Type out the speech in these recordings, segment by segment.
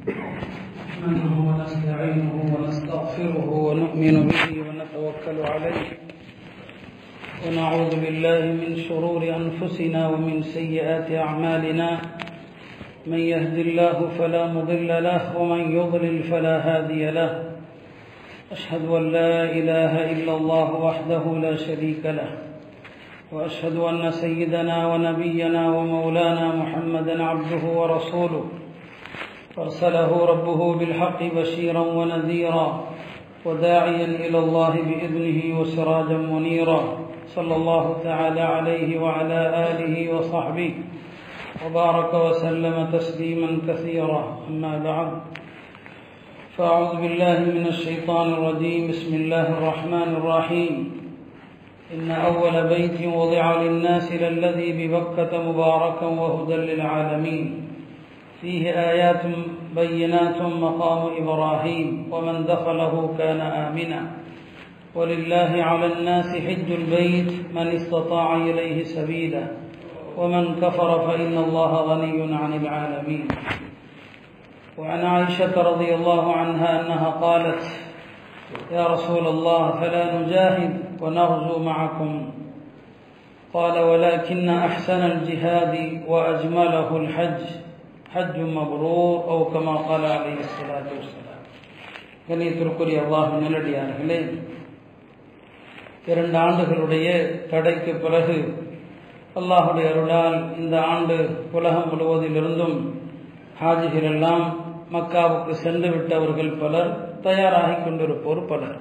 نحمده ونستعينه ونستغفره ونؤمن به ونتوكل عليه ونعوذ بالله من شرور أنفسنا ومن سيئات أعمالنا من يهد الله فلا مضل له ومن يضلل فلا هادي له أشهد أن لا إله إلا الله وحده لا شريك له وأشهد أن سيدنا ونبينا ومولانا محمدا عبده ورسوله أرسله ربه بالحق بشيرا ونذيرا وداعيا إلى الله بإذنه وسراجا منيرا صلى الله تعالى عليه وعلى آله وصحبه وبارك وسلم تسليما كثيرا أما بعد فأعوذ بالله من الشيطان الرجيم بسم الله الرحمن الرحيم إن أول بيت وضع للناس للذي ببكة مباركا وهدى للعالمين فيه آيات بينات مقام إبراهيم ومن دخله كان آمنا ولله على الناس حج البيت من استطاع إليه سبيلا ومن كفر فإن الله غني عن العالمين وعن عائشة رضي الله عنها أنها قالت يا رسول الله فلا نجاهد ونغزو معكم قال ولكن أحسن الجهاد وأجمله الحج حج مبرور أو كما قال عليه الصلاة والسلام கண்ணியத்திற்குரிய அல்லாஹ் நல்லடியார்களே இரண்டு ஆண்டுகளுடைய தடைக்கு பிறகு அல்லாஹுடைய அருளால் இந்த ஆண்டு உலகம் முழுவதிலிருந்தும் ஹாஜிகள் எல்லாம் மக்காவுக்கு சென்று விட்டவர்கள் பலர் தயாராகி கொண்டிருப்போர் பலர்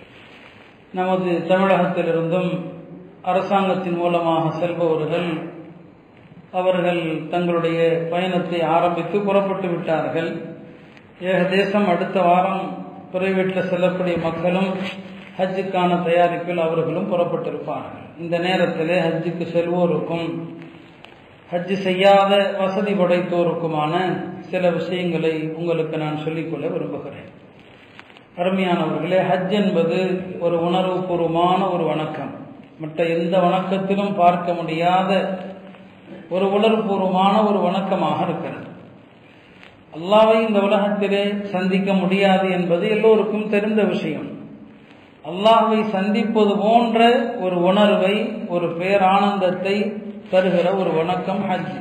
நமது தமிழகத்திலிருந்தும் அரசாங்கத்தின் மூலமாக செல்பவர்கள் அவர்கள் தங்களுடைய பயணத்தை ஆரம்பித்து புறப்பட்டு விட்டார்கள் ஏகதேசம் அடுத்த வாரம் பிரைவேட்டில் செல்லக்கூடிய மக்களும் ஹஜ்ஜுக்கான தயாரிப்பில் அவர்களும் புறப்பட்டிருப்பார்கள் இந்த நேரத்தில் ஹஜ்ஜுக்கு செல்வோருக்கும் ஹஜ்ஜு செய்யாத வசதி படைத்தோருக்குமான சில விஷயங்களை உங்களுக்கு நான் சொல்லிக்கொள்ள விரும்புகிறேன் அருமையானவர்களே ஹஜ் என்பது ஒரு உணர்வுபூர்வமான ஒரு வணக்கம் மற்ற எந்த வணக்கத்திலும் பார்க்க முடியாத ஒரு உணர்வுபூர்வமான ஒரு வணக்கமாக இருக்கிறது அல்லாவை இந்த உலகத்திலே சந்திக்க முடியாது என்பது எல்லோருக்கும் தெரிந்த விஷயம் அல்லாஹை சந்திப்பது போன்ற ஒரு உணர்வை ஒரு பேரானந்தத்தை தருகிற ஒரு வணக்கம் ஹஜ்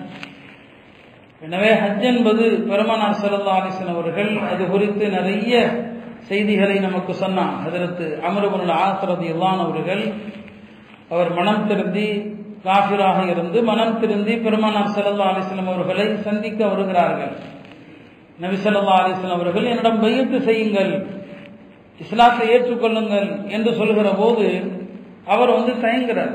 எனவே ஹஜ் என்பது பெருமனார் சல்லா அலிசன் அவர்கள் அது குறித்து நிறைய செய்திகளை நமக்கு சொன்னான் அதற்கு அமருபுல் ஆசிரதி இல்லான் அவர்கள் அவர் மனம் திருந்தி காஃபிராக இருந்து மனம் திருந்தி பெருமானார் சல்லா அலிஸ்லாம் அவர்களை சந்திக்க வருகிறார்கள் நபி சொல்லா அலிஸ்லாம் அவர்கள் என்னிடம் பையத்து செய்யுங்கள் இஸ்லாத்தை ஏற்றுக்கொள்ளுங்கள் என்று சொல்கிற போது அவர் வந்து தயங்குறார்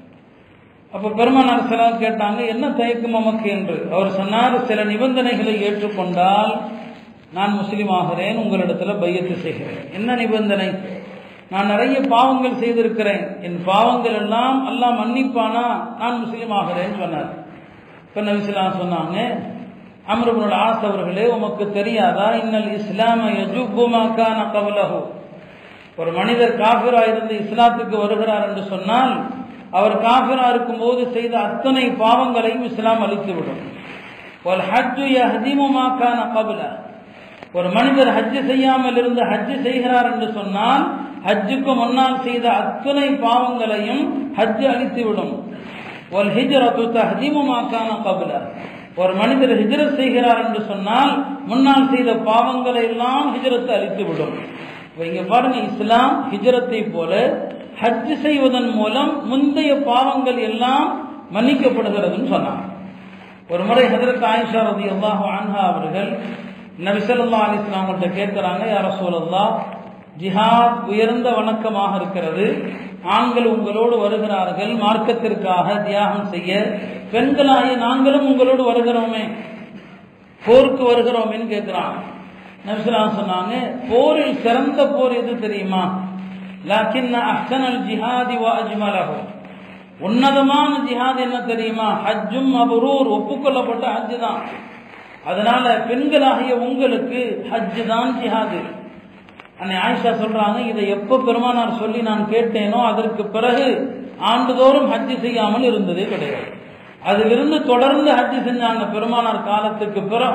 அப்ப பெருமானார் செலாம் கேட்டாங்க என்ன தயக்கம் நமக்கு என்று அவர் சொன்னார் சில நிபந்தனைகளை ஏற்றுக்கொண்டால் நான் முஸ்லீம் ஆகிறேன் உங்களிடத்துல பையத்து செய்கிறேன் என்ன நிபந்தனை நான் நிறைய பாவங்கள் செய்திருக்கிறேன் என் பாவங்கள் எல்லாம் எல்லாம் மன்னிப்பானா நான் முஸ்லீம் ஆகிறேன்னு சொன்னார் இப்போ நபிஸ்லாம் சொன்னாங்க அமருபுல் ஆஸ் அவர்களே உமக்கு தெரியாதா இன்னல் இஸ்லாம யஜுபுமாக்கான கவலஹு ஒரு மனிதர் காஃபிரா இருந்து இஸ்லாத்துக்கு வருகிறார் என்று சொன்னால் அவர் காஃபிரா இருக்கும்போது செய்த அத்தனை பாவங்களையும் இஸ்லாம் அளித்துவிடும் ஒரு ஹஜ்ஜு யஹதிமுமாக்கான கபல ஒரு மனிதர் ஹஜ்ஜு செய்யாமல் இருந்து ஹஜ்ஜு செய்கிறார் என்று சொன்னால் ஹஜ்ஜுக்கு முன்னால் செய்த அத்தனை பாவங்களையும் ஹஜ்ஜு அழித்துவிடும் ஒரு ஹிஜ்ரத்து தஹதீமுமாக்கான கபல ஒரு மனிதர் ஹிஜ்ரத் செய்கிறார் என்று சொன்னால் முன்னால் செய்த பாவங்களை எல்லாம் ஹிஜ்ரத்து அழித்துவிடும் இங்க பாருங்க இஸ்லாம் ஹிஜ்ரத்தை போல ஹஜ் செய்வதன் மூலம் முந்தைய பாவங்கள் எல்லாம் மன்னிக்கப்படுகிறதுன்னு சொன்னாங்க ஒரு முறை ஹதரத் ஆயிஷா ரதி அல்லாஹ் ஆன்ஹா அவர்கள் நபிசல்லா அலிஸ்லாம்கிட்ட கேட்கிறாங்க யார சூழல்லா ஜிஹாத் உயர்ந்த வணக்கமாக இருக்கிறது ஆண்கள் உங்களோடு வருகிறார்கள் மார்க்கத்திற்காக தியாகம் செய்ய பெண்களாகிய நாங்களும் உங்களோடு வருகிறோமே போருக்கு வருகிறோமேன்னு கேட்கிறான் நபிசுலாம் சொன்னாங்க போரில் சிறந்த போர் எது தெரியுமா லாக்கின் அஹ்சனல் ஜிஹாதி வா அஜ்மலஹு உன்னதமான ஜிஹாத் என்ன தெரியுமா ஹஜ்ஜும் அபரூர் ஒப்புக்கொள்ளப்பட்ட ஹஜ் தான் அதனால பெண்களாகிய உங்களுக்கு ஹஜ் தான் ஜிஹாது அன்னை ஆயிஷா சொல்றாங்க இதை எப்போ பெருமானார் சொல்லி நான் கேட்டேனோ அதற்கு பிறகு ஆண்டுதோறும் ஹஜ் செய்யாமல் இருந்ததே கிடையாது அதிலிருந்து தொடர்ந்து ஹஜ் செஞ்சாங்க பெருமானார் காலத்துக்கு பிறகும்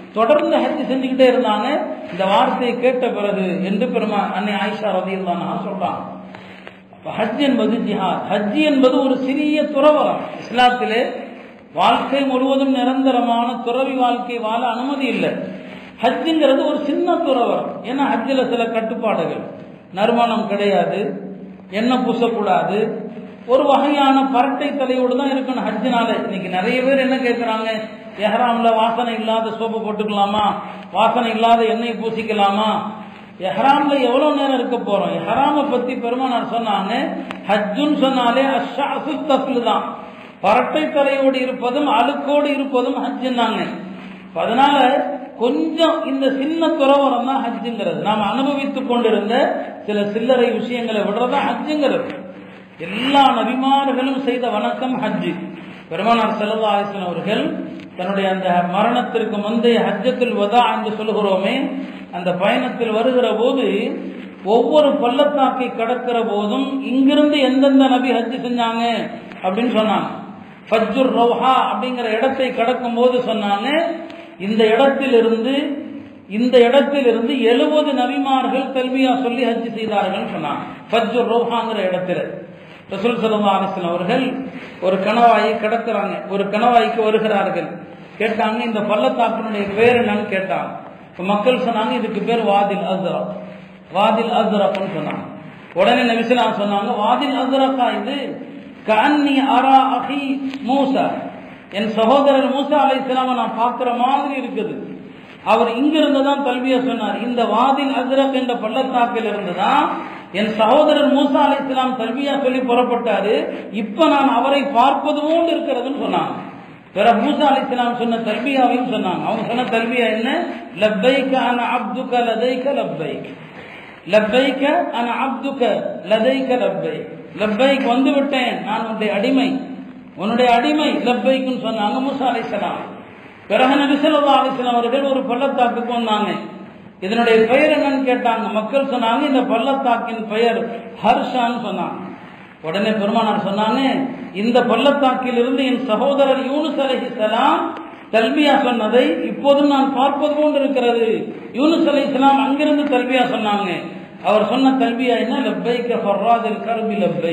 தொடர்ந்து ஹஜ் செஞ்சுக்கிட்டே இருந்தாங்க இந்த வார்த்தையை கேட்ட பிறகு என்று பெருமா அன்னை ஆயிஷா ரதியுல்லான் சொல்றாங்க அப்ப ஹஜ் என்பது ஜிஹாத் ஹஜ் என்பது ஒரு சிறிய துறவரம் இஸ்லாத்திலே வாழ்க்கை முழுவதும் நிரந்தரமான துறவி வாழ்க்கை வாழ அனுமதி இல்லை ஹஜ்ஜுங்கிறது ஒரு சின்ன துறவரம் ஏன்னா ஹஜ்ஜில் சில கட்டுப்பாடுகள் நறுமணம் கிடையாது எண்ணெய் பூசக்கூடாது ஒரு வகையான பரட்டை தலையோடு தான் இருக்கணும் ஹஜ்ஜினால இன்னைக்கு நிறைய பேர் என்ன கேட்குறாங்க எஹ்ராம்ல வாசனை இல்லாத சோப்பு போட்டுக்கலாமா வாசனை இல்லாத எண்ணெய் பூசிக்கலாமா எஹ்ராம்ல எவ்வளவு நேரம் இருக்க போறோம் எஹ்ராம பத்தி பெருமானார் சொன்னாங்க ஹஜ்ஜுன்னு சொன்னாலே அஷாசு தஃப்லு தான் பரட்டை தலையோடு இருப்பதும் அழுக்கோடு இருப்பதும் ஹஜ்ஜுன்னாங்க அதனால கொஞ்சம் இந்த சின்ன துறவரம் தான் ஹஜ்ஜுங்கிறது நாம் அனுபவித்துக் கொண்டிருந்த சில சில்லறை விஷயங்களை விடுறதா ஹஜ்ஜுங்கிறது எல்லா நபிமார்களும் செய்த வணக்கம் ஹஜ்ஜு பெருமானார் செல்லா ஆலிசன் அவர்கள் தன்னுடைய அந்த மரணத்திற்கு முந்தைய ஹஜ்ஜத்தில் வதா என்று சொல்கிறோமே அந்த பயணத்தில் வருகிற போது ஒவ்வொரு பள்ளத்தாக்கை கடக்கிற போதும் இங்கிருந்து எந்தெந்த நபி ஹஜ்ஜு செஞ்சாங்க அப்படின்னு சொன்னாங்க ஃபஜ்ஜுர் ரௌஹா அப்படிங்கிற இடத்தை கடக்கும் போது சொன்னாங்க இந்த இடத்திலிருந்து இந்த இடத்திலிருந்து எழுபது நபிமார்கள் தல்வியா சொல்லி ஹஜ் செய்தார்கள் சொன்னாங்க ஃபஜ்ஜுர் ரௌஹாங்கிற இடத்துல ரசூல் சல்லா அலிஸ்லாம் அவர்கள் ஒரு கணவாயை கடத்துறாங்க ஒரு கணவாய்க்கு வருகிறார்கள் கேட்டாங்க இந்த பள்ளத்தாக்கினுடைய பேர் என்னன்னு கேட்டாங்க இப்போ மக்கள் சொன்னாங்க இதுக்கு பேர் வாதில் அஸ்ரப் வாதில் அஸ்ரப்னு சொன்னாங்க உடனே நபிசலாம் சொன்னாங்க வாதில் அஸ்ரக்கா இது கன்னி அரா அஹி மூசா என் சகோதரர் மூசா அலை இஸ்லாம நான் பார்க்கிற மாதிரி இருக்குது அவர் இங்கிருந்து தான் தல்வியா சொன்னார் இந்த வாதில் அஸ்ரக் என்ற பள்ளத்தாக்கில் இருந்து தான் என் சகோதரர் மூசா அலை இஸ்லாம் தல்வியா சொல்லி புறப்பட்டாரு இப்ப நான் அவரை பார்ப்பது போன்று இருக்கிறதுன்னு சொன்னாங்க பிறகு மூசா அலி இஸ்லாம் சொன்ன தல்பியாவையும் சொன்னாங்க அவங்க சொன்ன தல்பியா என்ன லப்பைக்க அன அப்துக லதைக்க லப்பைக் லப்பைக்க அன அப்துக லதைக்க லப்பைக் லப்பைக் வந்து விட்டேன் நான் உன்னுடைய அடிமை உன்னுடைய அடிமை லப்பைக்குன்னு சொன்னாங்க மூசா அலி இஸ்லாம் பிறகு நபி ஸல்லல்லாஹு அலைஹி வஸல்லம் அவர்கள் ஒரு பள்ளத்தாக்குக்கு வந்தாங்க இதனுடைய பெயர் என்னன்னு கேட்டாங்க மக்கள் சொன்னாங்க இந்த பள்ளத்தாக்கின் பெயர் ஹர்ஷான்னு சொன்னாங்க உடனே பெருமானார் சொன்னாங்க இந்த பள்ளத்தாக்கில் இருந்து என் சகோதரர் யூனுஸ் அலைஹிஸ்ஸலாம் தல்பியா சொன்னதை இப்போதும் நான் பார்ப்பது போன்று இருக்கிறது யூனுஸ் அலைஹிஸ்ஸலாம் அங்கிருந்து தல்பியா சொன்னாங்க அவர் சொன்ன தல்பியா என்ன லப்பைக்க ஃபர்ராதில் கர்பி லப்பை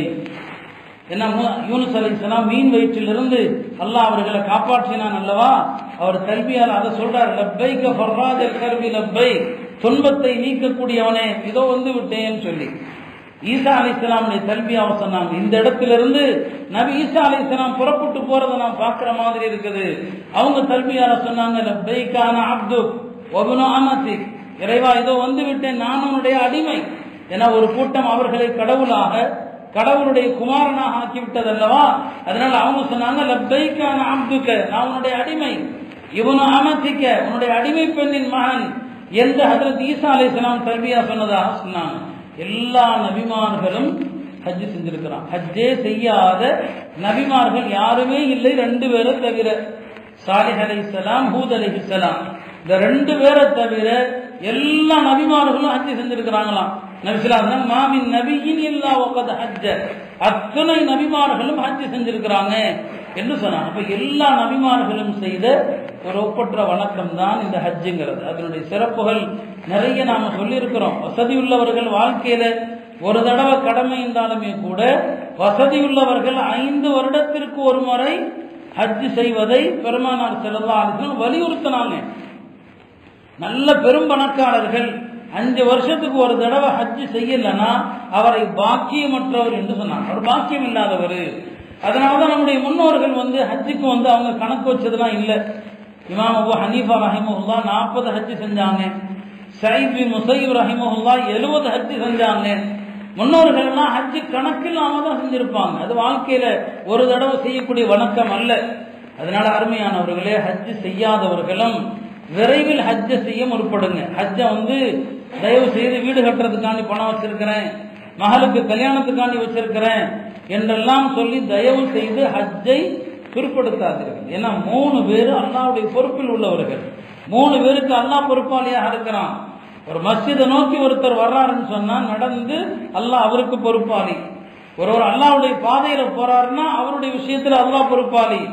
என்ன யூனுஸ் அலைஹிஸ்ஸலாம் மீன் வயிற்றிலிருந்து அல்லாஹ் அவர்களை காப்பாற்றினான் அல்லவா அவர் கல்வியால் அதை சொல்றார் லப்பைக்க ஃபர்ராதில் கர்பி லப்பை துன்பத்தை நீக்கக்கூடியவனே இதோ வந்து விட்டேன்னு சொல்லி ஈசா அலி இஸ்லாமுடைய கல்வியாவை சொன்னாங்க இந்த இடத்துல இருந்து நபி ஈசா அலி இஸ்லாம் புறப்பட்டு போறதை நான் பார்க்கிற மாதிரி இருக்குது அவங்க கல்வியால சொன்னாங்க லப்பைக்கான அப்து ஒபுனோ அமதி இறைவா இதோ வந்து விட்டேன் நான் உன்னுடைய அடிமை என ஒரு கூட்டம் அவர்களை கடவுளாக கடவுளுடைய குமாரனாக ஆக்கிவிட்டது அல்லவா அதனால அவங்க சொன்னாங்க லப்பைக்கான அப்துக்க நான் உன்னுடைய அடிமை இவனு அமதிக்க உன்னுடைய அடிமை பெண்ணின் மகன் எந்த ஹதரத் ஈசா அலி இஸ்லாம் கல்வியா சொன்னதாக சொன்னாங்க எல்லா நபிமார்களும் ஹஜ் செஞ்சிருக்கிறான் ஹஜ்ஜே செய்யாத நபிமார்கள் யாருமே இல்லை ரெண்டு பேரை தவிர சாலிஹ் அலைஹிஸ்ஸலாம் ஹூத் அலைஹிஸ்ஸலாம் இந்த ரெண்டு பேரை தவிர எல்லா நபிமார்களும் ஹஜ் செஞ்சிருக்கிறாங்களாம் நபிசுலாம் மாமின் நபியின் இல்லா ஒக்கத ஹஜ்ஜ அத்தனை நபிமார்களும் ஹஜ் செஞ்சிருக்கிறாங்க என்று சொன்னாங்க அப்ப எல்லா நபிமார்களும் செய்த ஒரு ஒப்பற்ற வணக்கம் தான் இந்த ஹஜ்ஜுங்கிறது அதனுடைய சிறப்புகள் நிறைய நாம சொல்லியிருக்கிறோம் வசதி உள்ளவர்கள் வாழ்க்கையில ஒரு தடவை கடமை இருந்தாலுமே கூட வசதி உள்ளவர்கள் ஐந்து வருடத்திற்கு ஒரு முறை ஹஜ் செய்வதை பெருமானார் செல்லா வலியுறுத்தினாங்க நல்ல பெரும் பணக்காரர்கள் அஞ்சு வருஷத்துக்கு ஒரு தடவை ஹஜ் செய்யலன்னா அவரை பாக்கியமற்றவர் என்று சொன்னாங்க அவர் பாக்கியம் இல்லாதவர் அதனாலதான் நம்முடைய முன்னோர்கள் வந்து ஹஜ்ஜுக்கு வந்து அவங்க கணக்கு வச்சதெல்லாம் இல்லை இமாம் அபு ஹனீஃபா ரஹிமஹுல்லா நாற்பது ஹஜ் செஞ்சாங்க சயித் பின் முசைப் ரஹிமஹுல்லா எழுபது ஹஜ் செஞ்சாங்க முன்னோர்கள் எல்லாம் ஹஜ் கணக்கில்லாம தான் செஞ்சிருப்பாங்க அது வாழ்க்கையில ஒரு தடவை செய்யக்கூடிய வணக்கம் அல்ல அதனால அருமையானவர்களே ஹஜ் செய்யாதவர்களும் விரைவில் ஹஜ்ஜ செய்ய முற்படுங்க ஹஜ்ஜ வந்து தயவு செய்து வீடு கட்டுறதுக்காண்டி பணம் வச்சிருக்கிறேன் மகளுக்கு கல்யாணத்துக்காண்டி வச்சிருக்கிறேன் என்றெல்லாம் சொல்லி தயவு செய்து ஹஜ்ஜை பிற்படுத்தாதீர்கள் ஏன்னா மூணு பேர் அல்லாவுடைய பொறுப்பில் உள்ளவர்கள் மூணு பேருக்கு அல்லாஹ் பொறுப்பாளியாக இருக்கிறான் ஒரு மஸ்ஜிதை நோக்கி ஒருத்தர் வர்றாருன்னு சொன்னா நடந்து அல்லாஹ் அவருக்கு பொறுப்பாளி ஒருவர் அல்லாவுடைய பாதையில போறாருன்னா அவருடைய விஷயத்துல அல்லாஹ் பொறுப்பாளி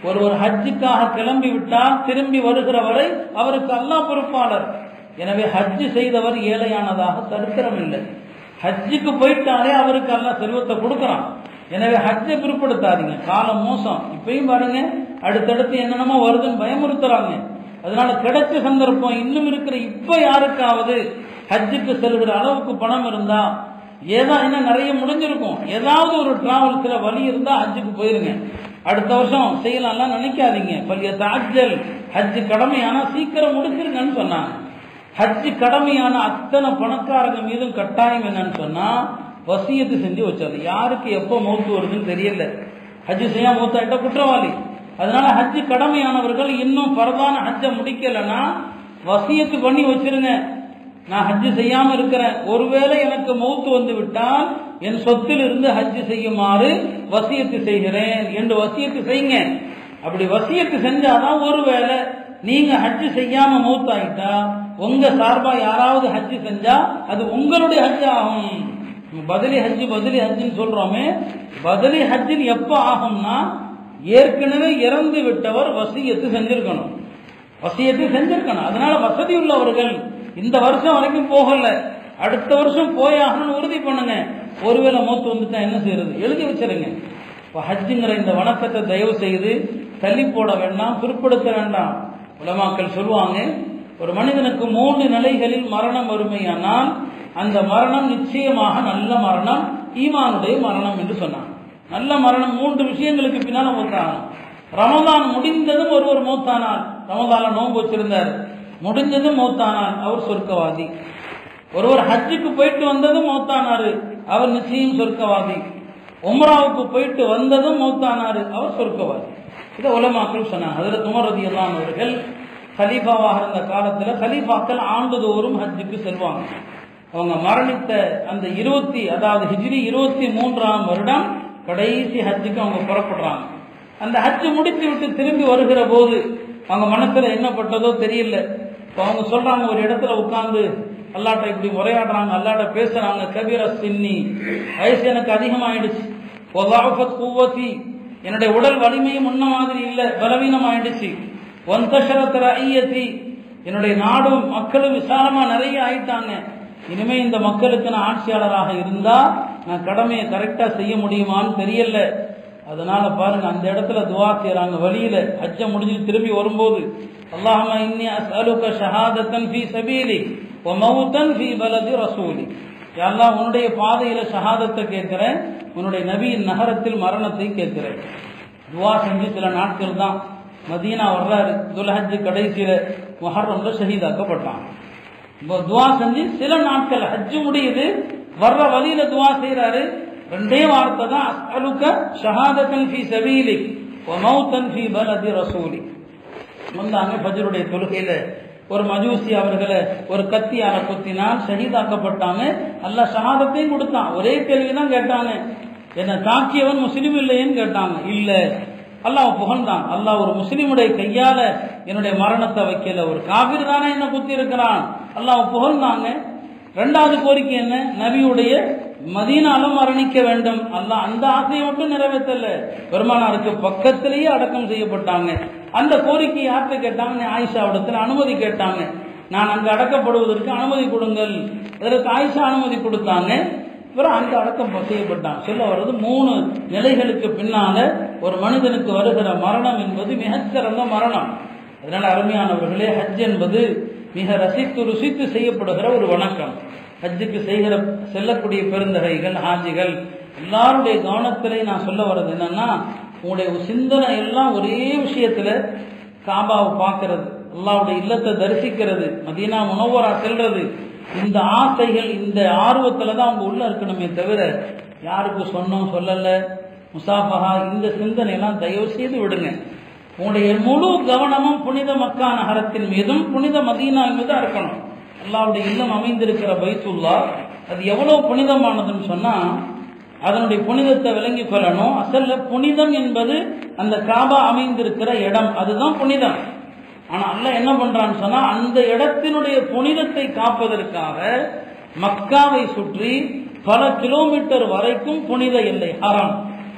ஒருவர் ஹஜ்ஜுக்காக கிளம்பி விட்டால் திரும்பி வருகிற வரை அவருக்கு அல்லாஹ் பொறுப்பாளர் எனவே ஹஜ்ஜு செய்தவர் ஏழையானதாக சரித்திரம் இல்லை ஹஜ்ஜுக்கு போயிட்டாலே அவருக்கு அல்லாஹ் செல்வத்தை கொடுக்குறான் எனவே ஹஜ்ஜை பிற்படுத்தாதீங்க காலம் மோசம் இப்பயும் பாருங்க அடுத்தடுத்து என்னென்னமோ வருதுன்னு பயமுறுத்துறாங்க அதனால கிடைச்ச சந்தர்ப்பம் இன்னும் இருக்கிற இப்ப யாருக்காவது ஹஜ்ஜுக்கு செல்கிற அளவுக்கு பணம் இருந்தா ஏதா இன்னும் நிறைய முடிஞ்சிருக்கும் ஏதாவது ஒரு டிராவல்ஸ்ல வழி இருந்தா ஹஜ்ஜுக்கு போயிருங்க அடுத்த வருஷம் செய்யலாம்லாம் நினைக்காதீங்க பள்ளிய தாஜல் ஹஜ்ஜு கடமையானா சீக்கிரம் முடிச்சிருங்கன்னு சொன்னாங்க ஹஜ்ஜு கடமையான அத்தனை பணக்காரங்க மீதும் கட்டாயம் என்னன்னு சொன்னா வசியத்து செஞ்சு வச்சாரு யாருக்கு எப்போ மௌத்து வருதுன்னு தெரியல ஹஜ்ஜு செய்யாம மௌத்தாயிட்ட குற்றவாளி அதனால ஹஜ்ஜு கடமையானவர்கள் இன்னும் பரதான ஹஜ்ஜை முடிக்கலைன்னா வசியத்து பண்ணி வச்சிருங்க நான் ஹஜ்ஜு செய்யாம இருக்கிறேன் ஒருவேளை எனக்கு மௌத்து வந்து விட்டால் என் சொத்தில் இருந்து ஹஜ்ஜு செய்யுமாறு வசியத்து செய்கிறேன் என்று வசியத்து செய்யுங்க அப்படி வசியத்து செஞ்சாதான் ஒருவேளை நீங்க ஹஜ்ஜு செய்யாம மௌத்தாயிட்டா உங்க சார்பா யாராவது ஹஜ்ஜு செஞ்சா அது உங்களுடைய ஹஜ்ஜு ஆகும் பதிலி ஹஜ்ஜு பதிலி ஹஜ்ஜுன்னு சொல்றோமே பதிலி ஹஜ்ஜுன்னு எப்ப ஆகும்னா ஏற்கனவே இறந்து விட்டவர் வசியத்து செஞ்சிருக்கணும் வசியத்தை செஞ்சிருக்கணும் அதனால வசதி உள்ளவர்கள் இந்த வருஷம் வரைக்கும் போகல அடுத்த வருஷம் போயாகணும்னு உறுதி பண்ணுங்க ஒருவேளை மூத்து வந்துட்டா என்ன செய்யறது எழுதி வச்சிருங்க இப்போ ஹஜ்ஜுங்கிற இந்த வணக்கத்தை தயவு செய்து தள்ளி போட வேண்டாம் பிற்படுத்த வேண்டாம் உலமாக்கள் சொல்லுவாங்க ஒரு மனிதனுக்கு மூன்று நிலைகளில் மரணம் வறுமையானால் அந்த மரணம் நிச்சயமாக நல்ல மரணம் ஈமானுடைய மரணம் என்று சொன்னான் நல்ல மரணம் மூன்று விஷயங்களுக்கு பின்னால மூத்தாகணும் ரமதான் முடிந்ததும் ஒருவர் மூத்தானார் ரமதான நோன்பு வச்சிருந்தார் முடிஞ்சதும் மௌத்தானார் அவர் சொர்க்கவாதி ஒருவர் ஹஜ்ஜுக்கு போயிட்டு வந்ததும் மௌத்தானாரு அவர் நிச்சயம் சொர்க்கவாதி உம்ராவுக்கு போயிட்டு வந்ததும் மௌத்தானாரு அவர் சொர்க்கவாதி இதை உலமாக்கள் சொன்னாங்க அதில் துமரதி எல்லாம் அவர்கள் ஹலீஃபாவாக இருந்த காலத்தில் ஹலீஃபாக்கள் ஆண்டுதோறும் ஹஜ்ஜுக்கு செல்வாங்க அவங்க மரணித்த அந்த இருபத்தி அதாவது ஹிஜ்ரி இருபத்தி மூன்றாம் வருடம் கடைசி ஹஜ்ஜுக்கு அவங்க புறப்படுறாங்க அந்த ஹஜ்ஜு முடித்து விட்டு திரும்பி வருகிற போது அவங்க மனசுல என்ன பட்டதோ தெரியல இப்போ அவங்க சொல்றாங்க ஒரு இடத்துல உட்கார்ந்து அல்லாட்ட இப்படி உரையாடுறாங்க அல்லாட்ட பேசுறாங்க கபீர சின்னி வயசு எனக்கு அதிகமாயிடுச்சு ஒதாஃபத் கூவத்தி என்னுடைய உடல் வலிமையும் முன்ன மாதிரி இல்லை பலவீனம் ஆயிடுச்சு ஒந்தசரத்திர ஐயத்தி என்னுடைய நாடும் மக்களும் விசாலமா நிறைய ஆயிட்டாங்க இனிமே இந்த மக்களுக்கு நான் ஆட்சியாளராக இருந்தா நான் கடமையை கரெக்டா செய்ய முடியுமான்னு தெரியல அதனால பாருங்க அந்த இடத்துல துவா செய்யறாங்க வழியில ஹஜ்ஜ முடிஞ்சு திரும்பி வரும்போது அல்லாஹ்ம இன்னி அஸ்அலுக ஷஹாதத்தன் ஃபீ சபீலி வ மௌதன் ஃபீ பலதி ரசூலி யா அல்லாஹ் உன்னுடைய பாதையில ஷஹாதத்தை கேட்கிறேன் உன்னுடைய நபியின் நகரத்தில் மரணத்தை கேட்கிறேன் துவா செஞ்சு சில நாட்கள் தான் மதீனா வர்றாரு துல்ஹஜ் கடைசியில முஹர்ரம்ல ஷஹீதாக்கப்பட்டான் இப்போ துவா செஞ்சு சில நாட்கள் ஹஜ்ஜு முடியுது வர்ற வழியில துவா செய்யறாரு ரெண்டே வார்த்தை தான் அஸ்அலுக ஷஹாதத்தன் ஃபீ சபீலி வ மௌதன் ஃபீ பலதி ரசூலி வந்தாங்க ஃபஜ்ருடைய தொழுகையில ஒரு மஜூசி அவர்களை ஒரு கத்தியால குத்தினால் ஷஹீதாக்கப்பட்டாங்க அல்லாஹ் ஷஹாதத்தையும் கொடுத்தான் ஒரே கேள்வி தான் கேட்டாங்க என்ன தாக்கியவன் முஸ்லீம் இல்லையேன்னு கேட்டாங்க இல்ல அல்லாஹ் புகழ்ந்தான் அல்லாஹ் ஒரு முஸ்லீமுடைய கையால என்னுடைய மரணத்தை வைக்கல ஒரு காபிர் தானே என்ன குத்தி இருக்கிறான் அல்லாஹ் புகழ்ந்தாங்க ரெண்டாவது கோரிக்கை என்ன நபியுடைய மதீனாலும் மரணிக்க வேண்டும் அல்லாஹ் அந்த ஆசையை மட்டும் நிறைவேற்றல பெருமானாருக்கு பக்கத்திலேயே அடக்கம் செய்யப்பட்டாங்க அந்த கோரிக்கை யார்கிட்ட கேட்டாங்க ஆயிஷாவிடத்தில் அனுமதி கேட்டாங்க நான் அங்கு அடக்கப்படுவதற்கு அனுமதி கொடுங்கள் அதற்கு ஆயிஷா அனுமதி கொடுத்தாங்க இவரும் அங்கு அடக்கம் செய்யப்பட்டாங்க சொல்ல வர்றது மூணு நிலைகளுக்கு பின்னால ஒரு மனிதனுக்கு வருகிற மரணம் என்பது மிகச்சிறந்த மரணம் அதனால அருமையானவர்களே ஹஜ் என்பது மிக ரசித்து ருசித்து செய்யப்படுகிற ஒரு வணக்கம் ஹஜ்ஜுக்கு செய்கிற செல்லக்கூடிய பெருந்தகைகள் ஹாஜிகள் எல்லாருடைய கவனத்திலே நான் சொல்ல வர்றது என்னன்னா உங்களுடைய சிந்தனை எல்லாம் ஒரே விஷயத்துல காபாவை பார்க்கறது அல்லாவுடைய இல்லத்தை தரிசிக்கிறது மதீனா உணவரா செல்றது இந்த ஆசைகள் இந்த ஆர்வத்துல தான் அவங்க உள்ள இருக்கணுமே தவிர யாருக்கு சொன்னோம் சொல்லல முசாஃபஹா இந்த சிந்தனை எல்லாம் தயவு செய்து விடுங்க உங்களுடைய முழு கவனமும் புனித மக்கா நகரத்தின் மீதும் புனித மதீனா மீதும் இருக்கணும் அல்லாவுடைய இல்லம் அமைந்திருக்கிற பைத்துல்லா அது எவ்வளவு புனிதமானதுன்னு சொன்னா அதனுடைய புனிதத்தை விளங்கி கொள்ளணும் அசல்ல புனிதம் என்பது அந்த காபா அமைந்திருக்கிற இடம் அதுதான் புனிதம் ஆனா அல்ல என்ன பண்றான்னு சொன்னா அந்த இடத்தினுடைய புனிதத்தை காப்பதற்காக மக்காவை சுற்றி பல கிலோமீட்டர் வரைக்கும் புனித எல்லை ஹரம்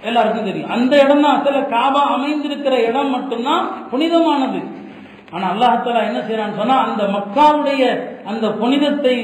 எல்லாருக்கும் தெரியும் அந்த இடம் தான் அசல காபா அமைந்திருக்கிற இடம் மட்டும்தான் புனிதமானது ஆனா அல்லாஹாலா என்ன செய்யறான்னு சொன்னா அந்த மக்காவுடைய அந்த புனிதத்தை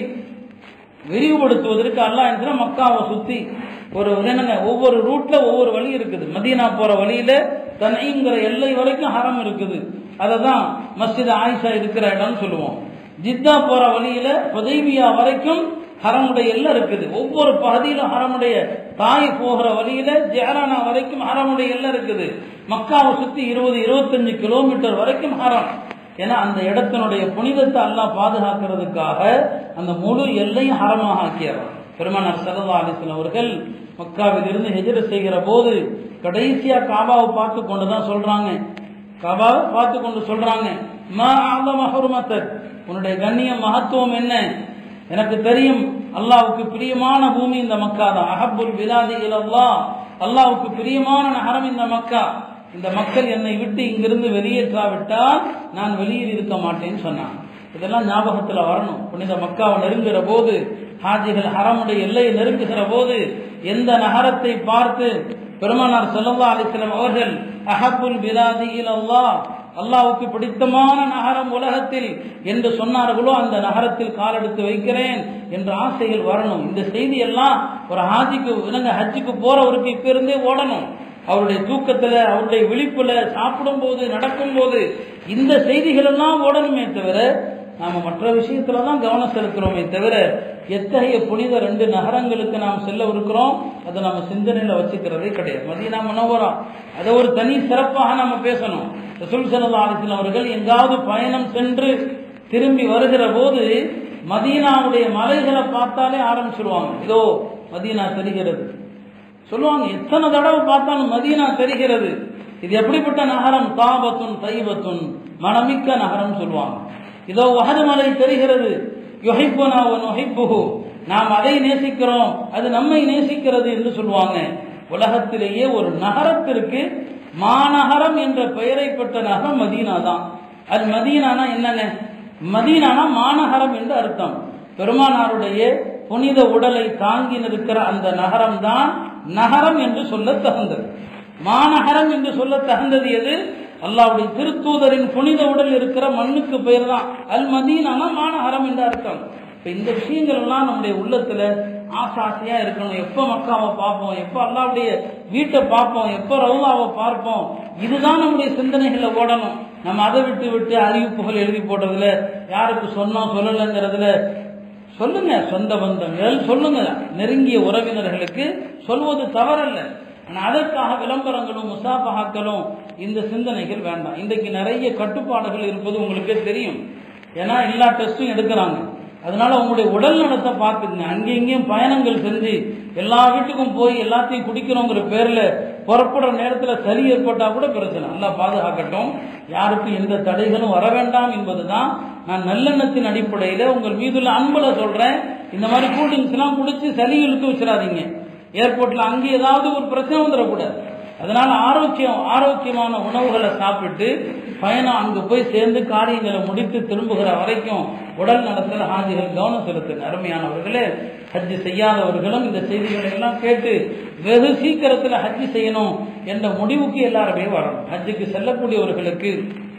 விரிவுபடுத்துவதற்கு அல்லாஹ் என்ன செய்யறான்? மக்காவை சுத்தி ஒரு என்னங்க ஒவ்வொரு ரூட்ல ஒவ்வொரு வழி இருக்குது மதீனா போற வழியில தனைங்கிற எல்லை வரைக்கும் ஹரம் இருக்குது அதை தான் மஸ்ஜித் ஆயிஷா இருக்கிற இடம்னு சொல்லுவோம் ஜித்தா போற வழியில ஹுதைபியா வரைக்கும் ஹரமுடைய எல்லை இருக்குது ஒவ்வொரு பகுதியிலும் ஹரமுடைய தாய் போகிற வழியில ஜேரானா வரைக்கும் ஹரமுடைய எல்லை இருக்குது மக்காவை சுத்தி இருபது இருபத்தஞ்சு கிலோமீட்டர் வரைக்கும் ஹரம் ஏன்னா அந்த இடத்தினுடைய புனிதத்தை அல்லாஹ் பாதுகாக்கிறதுக்காக அந்த முழு எல்லையும் ஹரமாக ஆக்கியறான் பெருமானார் சல்லா அலிஸ்லாம் அவர்கள் மக்காவில் இருந்து ஹெஜர செய்கிற போது கடைசியா காபாவை பார்த்து கொண்டு தான் சொல்றாங்க காபாவை பார்த்து கொண்டு சொல்றாங்க மா ஆதம ஹுர்மத்தக் உன்னுடைய கண்ணியம் மகத்துவம் என்ன எனக்கு தெரியும் அல்லாவுக்கு பிரியமான பூமி இந்த மக்கா தான் அஹப்புல் பிலாதி இலல்லா அல்லாவுக்கு பிரியமான நகரம் இந்த மக்கா இந்த மக்கள் என்னை விட்டு இங்கிருந்து வெளியேற்றாவிட்டால் நான் வெளியில் இருக்க மாட்டேன்னு சொன்னான் இதெல்லாம் ஞாபகத்துல வரணும் புனித மக்காவை நெருங்குகிற போது ஹாஜிகள் ஹரமுடைய எல்லையை நெருங்குகிற போது எந்த நகரத்தை பார்த்து பெருமானார் ஸல்லல்லாஹு அலைஹி வஸல்லம் அவர்கள் அஹப்புல் பிலாதி இலல்லாஹ் அல்லாஹ்வுக்கு பிடித்தமான நகரம் உலகத்தில் என்று சொன்னார்களோ அந்த நகரத்தில் காலெடுத்து வைக்கிறேன் என்ற ஆசைகள் வரணும் இந்த செய்தி எல்லாம் ஒரு ஹாஜிக்கு இனங்க ஹஜ்ஜுக்கு போறவருக்கு இப்ப இருந்தே ஓடணும் அவருடைய தூக்கத்துல அவருடைய விழிப்புல சாப்பிடும் போது நடக்கும் போது இந்த செய்திகள் எல்லாம் ஓடணுமே தவிர நாம மற்ற விஷயத்துல தான் கவனம் செலுத்துறோமே தவிர எத்தகைய புனித ரெண்டு நகரங்களுக்கு நாம் செல்ல இருக்கிறோம் அதை நம்ம சிந்தனையில வச்சுக்கிறதே கிடையாது மதீனா மனோவரா அதை ஒரு தனி சிறப்பாக நம்ம பேசணும் ரசூல் சல்லா அலிஸ்லாம் அவர்கள் எங்காவது பயணம் சென்று திரும்பி வருகிற போது மதீனாவுடைய மலைகளை பார்த்தாலே ஆரம்பிச்சிருவாங்க இதோ மதீனா தெரிகிறது சொல்லுவாங்க எத்தனை தடவை பார்த்தாலும் மதீனா தெரிகிறது இது எப்படிப்பட்ட நகரம் தாபத்துன் தைபத்துன் மனமிக்க நகரம் சொல்லுவாங்க இதோ வகது மலை தெரிகிறது யுஹிப்புனா நுஹிப்புஹு நாம் அதை நேசிக்கிறோம் அது நம்மை நேசிக்கிறது என்று சொல்லுவாங்க உலகத்திலேயே ஒரு நகரத்திற்கு மாநகரம் என்ற பெயரை பெற்ற நகரம் மதீனா தான் அது மதீனானா என்னங்க மதீனானா மாநகரம் என்று அர்த்தம் பெருமானாருடைய புனித உடலை தாங்கி நிற்கிற அந்த நகரம் தான் நகரம் என்று சொல்ல தகுந்தது மாநகரம் என்று சொல்ல தகுந்தது எது அல்லாவுடைய திருத்தூதரின் புனித உடல் இருக்கிற மண்ணுக்கு பெயர் தான் அல் மதீனானா மாநகரம் என்று அர்த்தம் இப்ப இந்த விஷயங்கள் எல்லாம் நம்முடைய உள்ளத்துல ஆசை ஆசையா இருக்கணும் எப்ப மக்காவை பார்ப்போம் எப்ப அல்லாவுடைய வீட்டை பார்ப்போம் எப்ப ரவுலாவை பார்ப்போம் இதுதான் நம்முடைய சிந்தனைகள்ல ஓடணும் நம்ம அதை விட்டு விட்டு அறிவிப்புகள் எழுதி போடுறதுல யாருக்கு சொன்னோம் சொல்லலைங்கிறதுல சொல்லுங்க சொந்த பந்தங்கள் சொல்லுங்க நெருங்கிய உறவினர்களுக்கு சொல்வது தவறல்ல ஆனா அதற்காக விளம்பரங்களும் முசாபகாக்களும் இந்த சிந்தனைகள் வேண்டாம் இன்றைக்கு நிறைய கட்டுப்பாடுகள் இருப்பது உங்களுக்கே தெரியும் ஏன்னா எல்லா டெஸ்டும் எடுக்கிறாங்க அதனால உங்களுடைய உடல் நலத்தை பார்த்துக்குங்க அங்கேயும் இங்கேயும் பயணங்கள் செஞ்சு எல்லா வீட்டுக்கும் போய் எல்லாத்தையும் குடிக்கிறோங்கிற பேர்ல புறப்படுற நேரத்துல சளி ஏற்பட்டா கூட பிரச்சனை நல்லா பாதுகாக்கட்டும் யாருக்கும் எந்த தடைகளும் வர வேண்டாம் என்பதுதான் நான் நல்லெண்ணத்தின் அடிப்படையில உங்கள் மீதுள்ள அன்புல சொல்றேன் இந்த மாதிரி கூல்ட்ரிங்க்ஸ் எல்லாம் குடிச்சு சளி இழுக்க வச்சிடாதீங்க ஏர்போர்ட்ல அங்க ஏதாவது ஒரு பிரச்சனை வந்துடக்கூடாது அதனால ஆரோக்கியம் ஆரோக்கியமான உணவுகளை சாப்பிட்டு பயணம் அங்கு போய் சேர்ந்து காரியங்களை முடித்து திரும்புகிற வரைக்கும் உடல் நலத்தில் ஹாஜிகள் கவனம் செலுத்துங்க அருமையானவர்களே ஹஜ்ஜு செய்யாதவர்களும் இந்த செய்திகளை எல்லாம் கேட்டு வெகு சீக்கிரத்தில் ஹஜ்ஜு செய்யணும் என்ற முடிவுக்கு எல்லாருமே வரணும் ஹஜ்ஜுக்கு செல்லக்கூடியவர்களுக்கு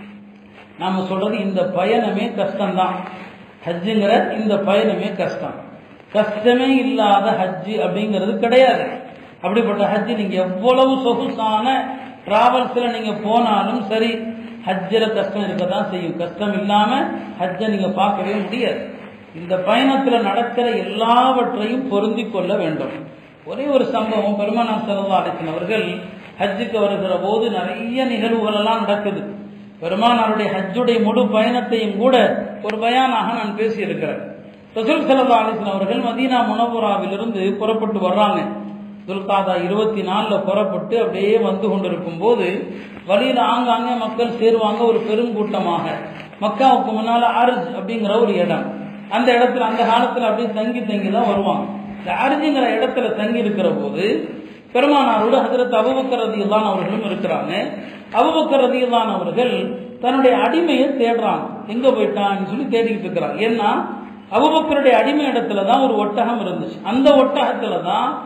நாம சொல்றது இந்த பயணமே கஷ்டம்தான் ஹஜ்ஜுங்கிற இந்த பயணமே கஷ்டம் கஷ்டமே இல்லாத ஹஜ்ஜு அப்படிங்கிறது கிடையாது அப்படிப்பட்ட ஹஜ்ஜு நீங்க எவ்வளவு சொகுசான டிராவல்ஸ்ல நீங்க போனாலும் சரி ஹஜ்ஜில் கஷ்டம் இருக்க தான் செய்யும் கஷ்டம் இல்லாம ஹஜ்ஜை நீங்க பார்க்கவே முடியாது இந்த பயணத்துல நடக்கிற எல்லாவற்றையும் பொருந்தி கொள்ள வேண்டும் ஒரே ஒரு சம்பவம் பெருமானார் செலவா அலிசன் அவர்கள் ஹஜ்ஜுக்கு வருகிற போது நிறைய நிகழ்வுகள் எல்லாம் நடக்குது பெருமானாருடைய ஹஜ்ஜுடைய முழு பயணத்தையும் கூட ஒரு பயானாக நான் பேசி இருக்கிறேன் ரசூல் சல்லா அலிஸ்லாம் அவர்கள் மதீனா முனபுராவிலிருந்து புறப்பட்டு வர்றாங்க துல்காதா இருபத்தி நாலுல புறப்பட்டு அப்படியே வந்து கொண்டிருக்கும் போது வழியில ஆங்காங்கே மக்கள் சேருவாங்க ஒரு பெருங்கூட்டமாக மக்காவுக்கு முன்னால அர்ஜ் அப்படிங்கிற ஒரு இடம் அந்த இடத்துல அந்த காலத்துல அப்படியே தங்கி தங்கி தான் வருவாங்க இந்த அர்ஜுங்கிற இடத்துல தங்கி இருக்கிற போது பெருமானாரோடு ஹசரத் அபுபக்கர் ரதியில்லான் அவர்களும் இருக்கிறாங்க அபுபக்கர் ரதியில்லான் அவர்கள் தன்னுடைய அடிமையை தேடுறாங்க எங்க போயிட்டான்னு சொல்லி தேடிக்கிட்டு இருக்கிறாங்க ஏன்னா அபுபக்கருடைய அடிமை இடத்துல தான் ஒரு ஒட்டகம் இருந்துச்சு அந்த ஒட்டகத்துல தான்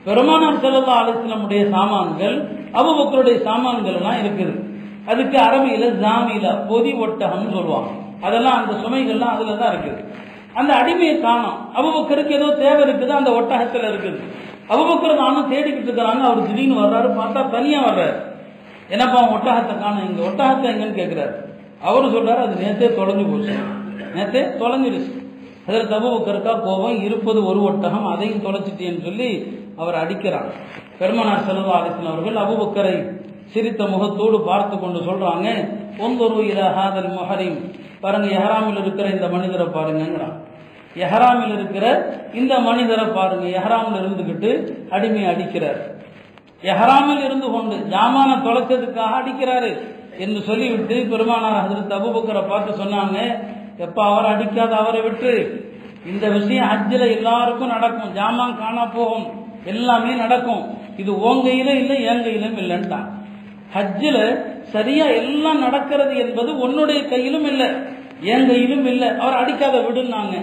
பெருமானார் செல்லல்லா அலிஸ்லமுடைய சாமான்கள் அபுபக்கருடைய சாமான்கள் எல்லாம் இருக்குது அதுக்கு அரபியில ஜாமில பொதி ஒட்டகம்னு சொல்லுவாங்க அதெல்லாம் அந்த சுமைகள்லாம் அதுல தான் இருக்குது அந்த அடிமையை காணும் அபுபக்கருக்கு ஏதோ தேவை இருக்குது அந்த ஒட்டகத்துல இருக்குது அபுபக்கர் நானும் தேடிக்கிட்டு இருக்கிறாங்க அவர் திடீர்னு வர்றாரு பார்த்தா தனியா வர்றாரு என்னப்பா உன் ஒட்டகத்தை காணும் இங்க ஒட்டகத்தை எங்கன்னு கேட்கிறாரு அவரு சொல்றாரு அது நேத்தே தொலைஞ்சு போச்சு நேத்தே தொலைஞ்சிடுச்சு அதில் தபுபக்கருக்கா கோபம் இருப்பது ஒரு ஒட்டகம் அதையும் தொலைச்சிட்டேன்னு சொல்லி அவர் அடிக்கிறார் பெருமனார் செல்வா அலிஸ்லாம் அவர்கள் அபுபக்கரை சிரித்த முகத்தோடு பார்த்து கொண்டு சொல்றாங்க ஒந்தொரு இல ஹாதல் மொஹரிம் பாருங்க எஹராமில் இருக்கிற இந்த மனிதரை பாருங்கிறான் எஹராமில் இருக்கிற இந்த மனிதரை பாருங்க எஹராமில் இருந்துகிட்டு அடிமையை அடிக்கிறார் எஹராமில் இருந்து கொண்டு ஜாமான தொலைச்சதுக்காக அடிக்கிறாரு என்று சொல்லிவிட்டு பெருமானார் ஹசரத் அபுபக்கரை பார்த்து சொன்னாங்க எப்ப அவர் அடிக்காத அவரை விட்டு இந்த விஷயம் ஹஜ்ஜில் எல்லாருக்கும் நடக்கும் ஜாமான் காணா போகும் எல்லாமே நடக்கும் இது உன் கையில இல்லை என் கையிலும் இல்லைன்ட்டான் ஹஜ்ஜில் சரியா எல்லாம் நடக்கிறது என்பது உன்னுடைய கையிலும் இல்லை என் கையிலும் இல்லை அவர் அடிக்காத விடுனாங்க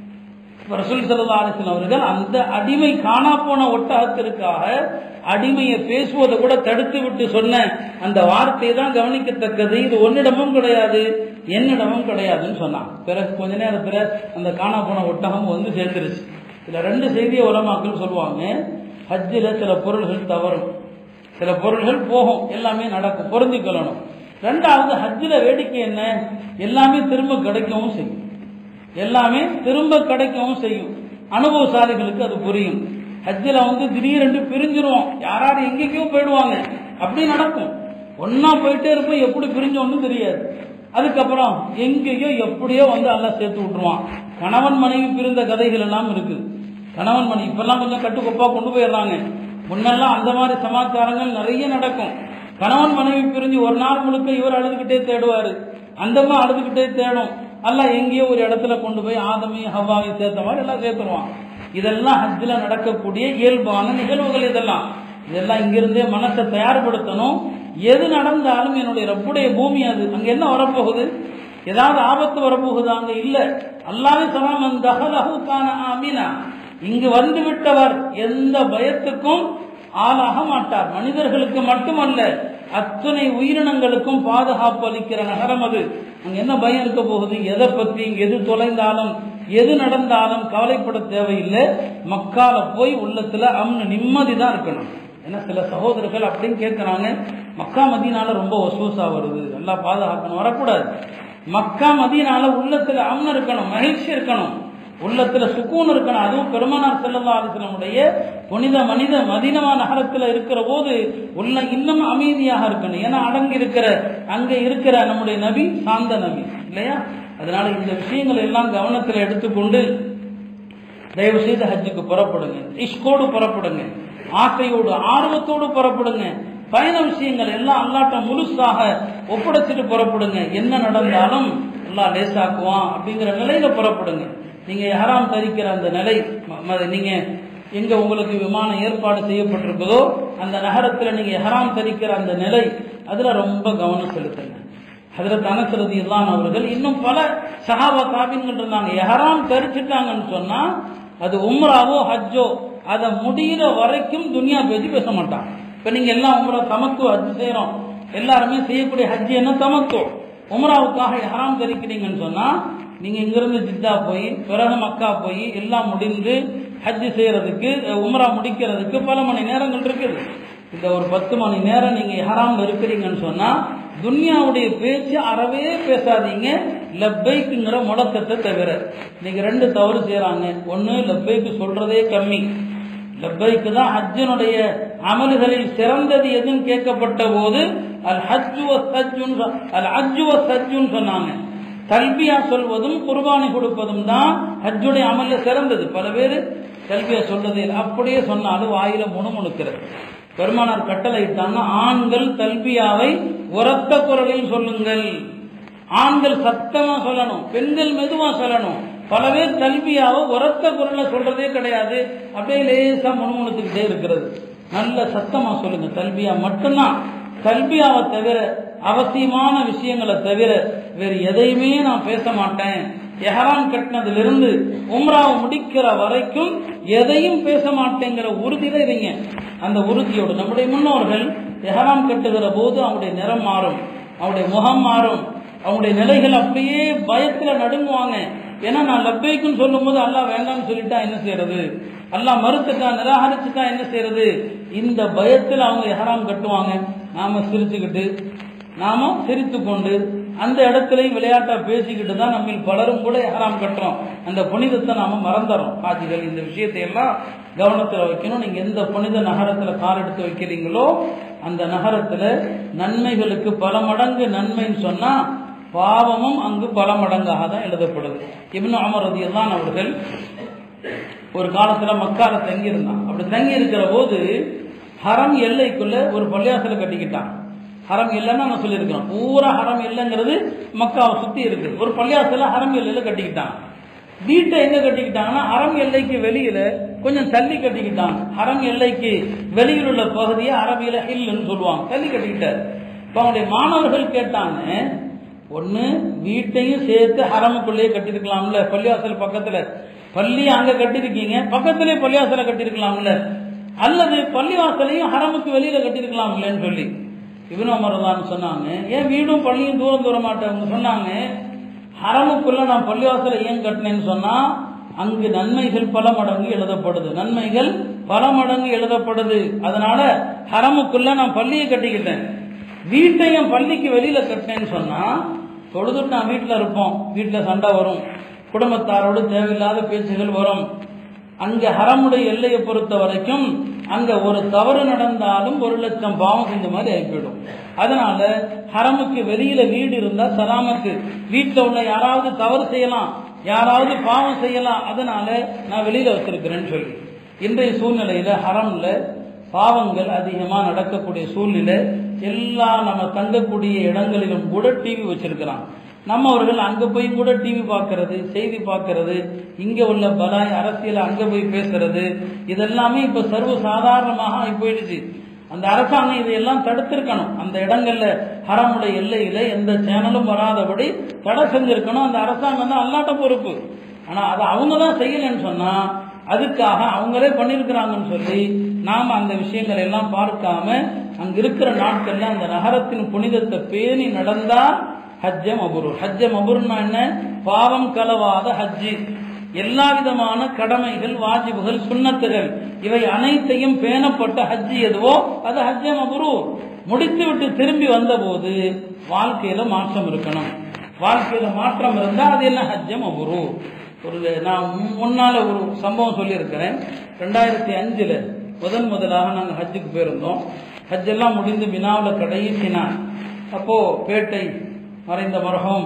ரசூல் சல்லா அலிஸ்லாம் அவர்கள் அந்த அடிமை காணா போன ஒட்டகத்திற்காக அடிமையை பேசுவதை கூட தடுத்து விட்டு சொன்ன அந்த வார்த்தை தான் கவனிக்கத்தக்கது இது உன்னிடமும் கிடையாது என்னிடமும் கிடையாதுன்னு சொன்னான் பிறகு கொஞ்ச நேரத்தில் அந்த காணா போன ஒட்டகம் வந்து சேர்ந்துருச்சு இதுல ரெண்டு செய்தியை உலமாக்கள் சொல்லுவாங்க ஹஜ்ஜில் சில பொருள்கள் தவறும் சில பொருள்கள் போகும் எல்லாமே நடக்கும் பொருந்தி கொள்ளணும் ரெண்டாவது ஹஜ்ஜில் வேடிக்கை என்ன எல்லாமே திரும்ப கிடைக்கவும் செய்யும் எல்லாமே திரும்ப கிடைக்கவும் செய்யும் அனுபவசாலிகளுக்கு அது புரியும் ஹஜ்ஜில் வந்து திடீரென்று பிரிஞ்சிருவோம் யாராரு எங்கேயோ போயிடுவாங்க அப்படி நடக்கும் ஒன்னா போயிட்டே இருப்போம் எப்படி பிரிஞ்சோன்னு தெரியாது அதுக்கப்புறம் எங்கேயோ எப்படியோ வந்து எல்லாம் சேர்த்து விட்டுருவான் கணவன் மனைவி பிரிந்த கதைகள் எல்லாம் இருக்குது கணவன் மனைவி இப்பெல்லாம் கொஞ்சம் கட்டுக்கோப்பா கொண்டு போயிடுறாங்க முன்னெல்லாம் அந்த மாதிரி சமாச்சாரங்கள் நிறைய நடக்கும் கணவன் மனைவி பிரிஞ்சு ஒரு நாள் முழுக்க இவர் அழுதுகிட்டே தேடுவாரு அந்தமா அழுதுகிட்டே தேடும் எல்லாம் எங்கேயோ ஒரு இடத்துல கொண்டு போய் ஆதமையும் ஹவாவையும் சேர்த்த மாதிரி எல்லாம் சேர்த்துருவான் இதெல்லாம் ஹஜ்ஜில் நடக்கக்கூடிய இயல்பான நிகழ்வுகள் இதெல்லாம் இதெல்லாம் இங்கிருந்தே மனசை தயார்படுத்தணும் எது நடந்தாலும் என்னுடைய ரப்புடைய பூமி அது அங்க என்ன வரப்போகுது ஏதாவது ஆபத்து வரப்போகுது அங்க இல்ல அல்லாஹ் சலாம் தகலஹுக்கான ஆமீனா இங்கு வந்து விட்டவர் எந்த பயத்துக்கும் ஆளாக மாட்டார் மனிதர்களுக்கு மட்டுமல்ல அத்தனை உயிரினங்களுக்கும் பாதுகாப்பு அளிக்கிற நகரம் அது அங்க என்ன பயம் இருக்க போகுது எதை பத்தி எது தொலைந்தாலும் எது நடந்தாலும் கவலைப்பட தேவையில்லை மக்கால போய் உள்ளத்துல அம்னு நிம்மதி தான் இருக்கணும் ஏன்னா சில சகோதரர்கள் அப்படின்னு கேட்கிறாங்க மக்கா மதியனால ரொம்ப ஒசூசா வருது நல்லா பாதுகாக்கணும் வரக்கூடாது மக்கா மதியனால உள்ளத்துல அம்னு இருக்கணும் மகிழ்ச்சி இருக்கணும் உள்ளத்துல சுக்கூன் இருக்கணும் அதுவும் பெருமனார் செல்லல்லா அலிஸ்லமுடைய புனித மனித மதினமா நகரத்துல இருக்கிற போது உள்ள இன்னும் அமைதியாக இருக்கணும் ஏன்னா அடங்கி இருக்கிற அங்க இருக்கிற நம்முடைய நபி சாந்த நபி இல்லையா அதனால இந்த விஷயங்களை எல்லாம் கவனத்தில் எடுத்துக்கொண்டு தயவு செய்து ஹஜ்ஜுக்கு புறப்படுங்க இஷ்கோடு புறப்படுங்க ஆசையோடு ஆர்வத்தோடு புறப்படுங்க பயண விஷயங்கள் எல்லாம் அல்லாட்ட முழுசாக ஒப்படைச்சிட்டு புறப்படுங்க என்ன நடந்தாலும் எல்லாம் லேசாக்குவான் அப்படிங்கிற நிலையில புறப்படுங்க நீங்க ஹராம் தரிக்கிற அந்த நிலை நீங்க எங்க உங்களுக்கு விமானம் ஏற்பாடு செய்யப்பட்டிருக்குதோ அந்த நகரத்துல நீங்க ஹராம் தரிக்கிற அந்த நிலை அதுல ரொம்ப கவனம் செலுத்துங்க அதில் தனசரதி இல்லான் அவர்கள் இன்னும் பல சஹாபா காபின்கள் இருந்தாங்க எஹராம் தரிச்சிட்டாங்கன்னு சொன்னா அது உம்ராவோ ஹஜ்ஜோ அதை முடிகிற வரைக்கும் துனியா பேச்சு பேச மாட்டான் இப்ப நீங்க எல்லாம் உம்ரா தமத்துவ ஹஜ் செய்யறோம் எல்லாருமே செய்யக்கூடிய ஹஜ் என்ன தமத்துவம் உம்ராவுக்காக எஹராம் தரிக்கிறீங்கன்னு சொன்னா நீங்க இங்கிருந்து ஜித்தா போய் பிறகு மக்கா போய் எல்லாம் முடிந்து ஹஜ் செய்யறதுக்கு உம்ரா முடிக்கிறதுக்கு பல மணி நேரங்கள் இருக்குது இந்த ஒரு பத்து மணி நேரம் நீங்க ஹராம் இருக்கிறீங்கன்னு சொன்னா துன்யாவுடைய பேச்சு அறவே பேசாதீங்க லப்பைக்குங்கிற முழக்கத்தை தவிர நீங்க ரெண்டு தவறு செய்யறாங்க ஒன்னு லப்பைக்கு சொல்றதே கம்மி லப்பைக்கு தான் ஹஜ்ஜனுடைய அமல்களில் சிறந்தது எதுன்னு கேட்கப்பட்ட போது அல் ஹஜ்ஜு சஜ்ஜுன் அல் ஹஜ்ஜு சஜ்ஜுன்னு சொன்னாங்க தல்பியா சொல்வதும் குர்பானி கொடுப்பதும் தான் ஹஜ்ஜுடைய அமல்ல சிறந்தது பல பேர் தல்பியா சொல்றது அப்படியே சொன்னாலும் வாயில முணுமுணுக்கிறது பெருமானார் கட்டளை இட்டாங்க ஆண்கள் தல்பியாவை உரத்த குரலில் சொல்லுங்கள் ஆண்கள் சத்தமா சொல்லணும் பெண்கள் மெதுவா சொல்லணும் பல பேர் தல்பியாவை உரத்த குரல்ல சொல்றதே கிடையாது அப்படியே லேசா முணுமுணுத்துக்கிட்டே இருக்கிறது நல்ல சத்தமா சொல்லுங்க தல்பியா மட்டும்தான் தல்பியாவை தவிர அவசியமான விஷயங்களை தவிர வேறு எதையுமே நான் பேச மாட்டேன் எஹராம் கட்டினதிலிருந்து உம்ராவை முடிக்கிற வரைக்கும் எதையும் பேச மாட்டேங்கிற உறுதியில இருங்க அந்த உறுதியோடு நம்முடைய முன்னோர்கள் எஹராம் கட்டுகிற போது அவங்களுடைய நிறம் மாறும் அவங்களுடைய முகம் மாறும் அவங்களுடைய நிலைகள் அப்படியே பயத்துல நடுங்குவாங்க ஏன்னா நான் லப்பைக்குன்னு சொல்லும் போது அல்லாஹ் வேண்டாம்னு சொல்லிட்டா என்ன செய்யறது அல்லாஹ் மறுத்துட்டா நிராகரிச்சுட்டா என்ன செய்யறது இந்த பயத்தில் அவங்க எஹராம் கட்டுவாங்க நாம சிரிச்சுக்கிட்டு நாம சிரித்து கொண்டு அந்த இடத்துலையும் விளையாட்டா பேசிக்கிட்டு தான் நம்ம பலரும் கூட எஹராம் கட்டுறோம் அந்த புனிதத்தை நாம மறந்துறோம் காஜிகள் இந்த விஷயத்தை எல்லாம் கவனத்தில் வைக்கணும் நீங்க எந்த புனித நகரத்துல கால் எடுத்து வைக்கிறீங்களோ அந்த நகரத்துல நன்மைகளுக்கு பல மடங்கு நன்மைன்னு சொன்னா பாவமும் அங்கு பல மடங்காக தான் எழுதப்படுது இப்னு அமர் ரதியல்லான் அவர்கள் ஒரு காலத்துல மக்கால தங்கி இருந்தான் அப்படி தங்கி இருக்கிற போது ஹரம் எல்லைக்குள்ள ஒரு பள்ளியாசல கட்டிக்கிட்டான் ஹரம் இல்லைன்னு நம்ம சொல்லியிருக்கிறோம் பூரா ஹரம் இல்லைங்கிறது மக்காவை சுத்தி இருக்கு ஒரு பள்ளியாசல ஹரம் எல்லையில கட்டிக்கிட்டான் வீட்டை எங்க கட்டிக்கிட்டாங்கன்னா ஹரம் எல்லைக்கு வெளியில கொஞ்சம் தள்ளி கட்டிக்கிட்டான் ஹரம் எல்லைக்கு வெளியில் உள்ள பகுதியை அரபியில ஹில்லுன்னு சொல்லுவாங்க தள்ளி கட்டிக்கிட்டார் இப்ப அவனுடைய மாணவர்கள் கேட்டாங்க ஒண்ணு வீட்டையும் சேர்த்து ஹரமுக்குள்ளேயே கட்டிருக்கலாம்ல பள்ளிவாசல் பக்கத்துல பள்ளி அங்க கட்டிருக்கீங்க பக்கத்திலே பள்ளிவாசல கட்டிருக்கலாம்ல அல்லது பள்ளிவாசலையும் ஹரமுக்கு வெளியில கட்டிருக்கலாம்லன்னு சொல்லி இவனு அமர்தான் சொன்னாங்க ஏன் வீடும் பள்ளியும் தூரம் தூர மாட்டேன் சொன்னாங்க ஹரமுக்குள்ள நான் பள்ளிவாசலை ஏன் கட்டினேன்னு சொன்னா அங்கு நன்மைகள் பல மடங்கு எழுதப்படுது நன்மைகள் பல மடங்கு எழுதப்படுது அதனால ஹரமுக்குள்ள நான் பள்ளியை கட்டிக்கிட்டேன் வீட்டையும் பள்ளிக்கு வெளியில கட்டினேன்னு சொன்னா தொழுதுட்டு நான் வீட்டில் இருப்போம் வீட்டில் சண்டை வரும் குடும்பத்தாரோடு தேவையில்லாத பேச்சுகள் வரும் அங்க ஹரமுடைய எல்லையை பொறுத்த வரைக்கும் அங்க ஒரு தவறு நடந்தாலும் ஒரு லட்சம் பாவம் செஞ்ச மாதிரி ஆகிவிடும் அதனால ஹரமுக்கு வெளியில வீடு இருந்தா சலாமத்து வீட்டில் உள்ள யாராவது தவறு செய்யலாம் யாராவது பாவம் செய்யலாம் அதனால நான் வெளியில வச்சிருக்கிறேன்னு சொல்லி இன்றைய சூழ்நிலையில ஹரம்ல பாவங்கள் அதிகமா நடக்கக்கூடிய சூழ்நிலை எல்லா நம்ம தங்கக்கூடிய இடங்களிலும் கூட டிவி வச்சிருக்கிறான் நம்ம அவர்கள் அங்க போய் கூட டிவி பார்க்கறது செய்தி பார்க்கறது இங்க உள்ள பலாய் அரசியல் அங்க போய் பேசுறது இதெல்லாமே இப்ப சர்வ சாதாரணமாக ஆகி போயிடுச்சு அந்த அரசாங்கம் இதையெல்லாம் தடுத்திருக்கணும் அந்த இடங்கள்ல ஹரமுடைய எல்லையில எந்த சேனலும் வராதபடி தடை செஞ்சிருக்கணும் அந்த அரசாங்கம் தான் அல்லாட்ட பொறுப்பு ஆனா அதை அவங்க தான் செய்யலைன்னு சொன்னா அதுக்காக அவங்களே பண்ணிருக்கிறாங்கன்னு சொல்லி நாம அந்த விஷயங்களை எல்லாம் பார்க்காம அங்க இருக்கிற நாட்கள்ல அந்த நகரத்தின் புனிதத்தை பேணி நடந்தா ஹஜ்ஜ மபுரு ஹஜ்ஜ மபுருன்னா என்ன பாவம் கலவாத ஹஜ்ஜி எல்லா விதமான கடமைகள் வாஜிபுகள் சுண்ணத்துகள் இவை அனைத்தையும் பேணப்பட்ட ஹஜ்ஜி எதுவோ அது ஹஜ்ஜ மபுரு முடித்து விட்டு திரும்பி வந்தபோது வாழ்க்கையில மாற்றம் இருக்கணும் வாழ்க்கையில மாற்றம் இருந்தா அது என்ன ஹஜ்ஜ மபுரு ஒரு நான் முன்னால ஒரு சம்பவம் சொல்லியிருக்கிறேன் ரெண்டாயிரத்தி அஞ்சுல முதன் முதலாக நாங்கள் ஹஜ்ஜுக்கு போயிருந்தோம் ஹஜ் எல்லாம் முடிந்து மினாவில் கடைசி நாள் அப்போ பேட்டை மறைந்த மரகம்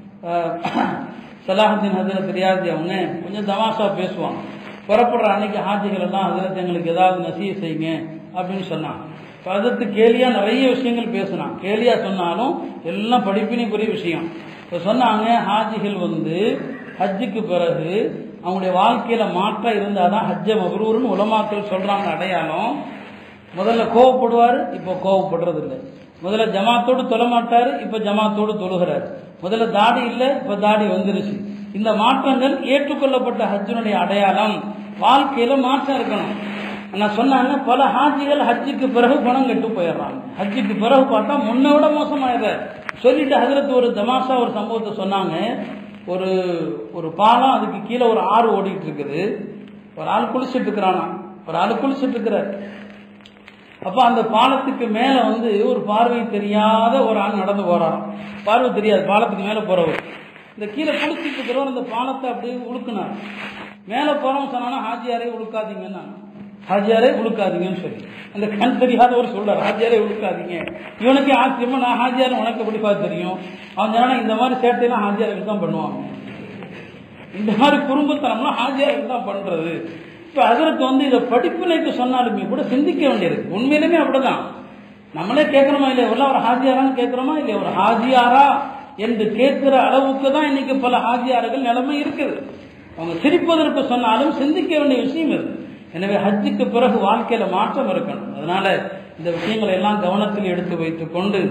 சலாஹுத்தீன் ஹசரத் ரியாதி அவங்க கொஞ்சம் தமாஷா பேசுவாங்க புறப்படுற அன்னைக்கு ஹாஜிகள் எல்லாம் ஹசரத் எங்களுக்கு ஏதாவது நசிய செய்யுங்க அப்படின்னு சொன்னாங்க இப்போ அதற்கு கேலியா நிறைய விஷயங்கள் பேசினான் கேலியா சொன்னாலும் எல்லாம் படிப்பினைக்குரிய விஷயம் இப்போ சொன்னாங்க ஹாஜிகள் வந்து ஹஜ்ஜுக்கு பிறகு அவங்களுடைய வாழ்க்கையில மாற்றம் இருந்தாதான் ஹஜ்ஜ மபரூர்னு உலமாக்கள் சொல்றாங்க அடையாளம் முதல்ல கோவப்படுவார் இப்போ கோவப்படுறது இல்லை முதல்ல ஜமாத்தோடு தொழ மாட்டாரு இப்ப ஜமாத்தோடு தொழுகிறார் முதல்ல தாடி இல்லை இப்ப தாடி வந்துருச்சு இந்த மாற்றங்கள் ஏற்றுக்கொள்ளப்பட்ட ஹஜ்ஜனுடைய அடையாளம் வாழ்க்கையில மாற்றம் இருக்கணும் நான் சொன்னாங்க பல ஹாஜிகள் ஹஜ்ஜுக்கு பிறகு பணம் கெட்டு போயிடுறாங்க ஹஜ்ஜுக்கு பிறகு பார்த்தா முன்ன விட மோசமாயிடுற சொல்லிட்டு ஹஜரத் ஒரு தமாஷா ஒரு சம்பவத்தை சொன்னாங்க ஒரு ஒரு பாலம் அதுக்கு கீழே ஒரு ஆறு ஓடிட்டு இருக்குது ஒரு ஆள் குளிச்சுட்டு இருக்கிறானா ஒரு ஆள் குளிச்சுட்டு இருக்கிறார் அப்ப அந்த பாலத்துக்கு மேல வந்து ஒரு பார்வை தெரியாத ஒரு ஆள் நடந்து போறாராம் பார்வை தெரியாது பாலத்துக்கு மேல போறவர் இந்த கீழே குளிச்சுட்டு இருக்கிறவர் அந்த பாலத்தை அப்படியே உழுக்குனார் மேல போறவன் சொன்னா ஹாஜியாரே உழுக்காதீங்கன்னா ஹாஜியாரே உழுக்காதீங்கன்னு சொல்லி அந்த கண் தெரியாதவர் சொல்றாரு ஹாஜியாரே உழுக்காதீங்க இவனுக்கு ஆச்சரியமா நான் ஹாஜியார் உனக்கு எப்படி பார்த்து தெரியும் அவன் சொன்னா இந்த மாதிரி சேட்டையெல்லாம் ஹாஜியாருக்கு தான் பண்ணுவாங்க இந்த மாதிரி குறும்புத்தனம்லாம் ஹாஜியாருக்கு தான் பண்றது இப்ப அதற்கு வந்து இதை படிப்பினைக்கு சொன்னாலுமே கூட சிந்திக்க வேண்டியிருக்கு உண்மையிலுமே அப்படிதான் நம்மளே கேட்கணுமா இல்லையா உள்ள ஒரு ஹாஜியாரான்னு கேட்கிறோமா இல்லையா ஒரு ஹாஜியாரா என்று கேட்கிற அளவுக்கு தான் இன்னைக்கு பல ஹாஜியார்கள் நிலைமை இருக்குது அவங்க சிரிப்பதற்கு சொன்னாலும் சிந்திக்க வேண்டிய விஷயம் இது எனவே ஹஜ்ஜுக்கு பிறகு வாழ்க்கையில மாற்றம் இருக்கணும் அதனால இந்த விஷயங்களை எல்லாம் கவனத்தில் எடுத்து வைத்துக் கொண்டு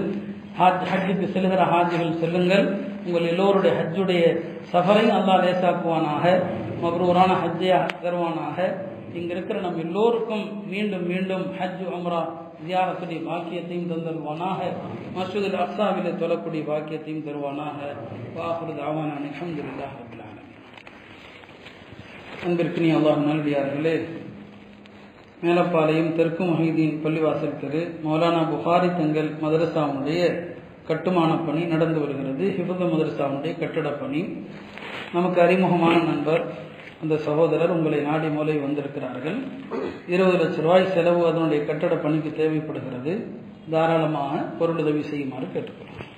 ஹஜ் ஹஜ்ஜுக்கு செல்கிற ஹாஜிகள் செல்லுங்கள் உங்கள் எல்லோருடைய ஹஜ்ஜுடைய சஃபரையும் அல்லாஹ் லேசாக்குவானாக மப்ரூரான ஹஜ்ஜையா தருவானாக இங்க இருக்கிற நம் எல்லோருக்கும் மீண்டும் மீண்டும் ஹஜ் உம்ரா ஜியாரத்துடைய பாக்கியத்தையும் தந்தருவானாக மசூதில் அக்ஸாவிலே தொழக்கூடிய பாக்கியத்தையும் தருவானாக வாஹுரு தாவான அல்ஹம்துலில்லாஹ் ரபில் ஆலமீன் அன்பிற்கினி அல்லாஹ் நல்லடியார்களே மேலப்பாளையம் தெற்கு மொஹீதீன் பள்ளிவாசல் தெரு மௌலானா புகாரி தங்கல் மதரசாவுடைய கட்டுமான பணி நடந்து வருகிறது ஹிபுத மதரசாவுடைய கட்டடப் பணி நமக்கு அறிமுகமான நண்பர் அந்த சகோதரர் உங்களை நாடி மூலை வந்திருக்கிறார்கள் இருபது லட்சம் ரூபாய் செலவு அதனுடைய கட்டட பணிக்கு தேவைப்படுகிறது தாராளமாக பொருளுதவி செய்யுமாறு கேட்டுக்கொள்கிறேன்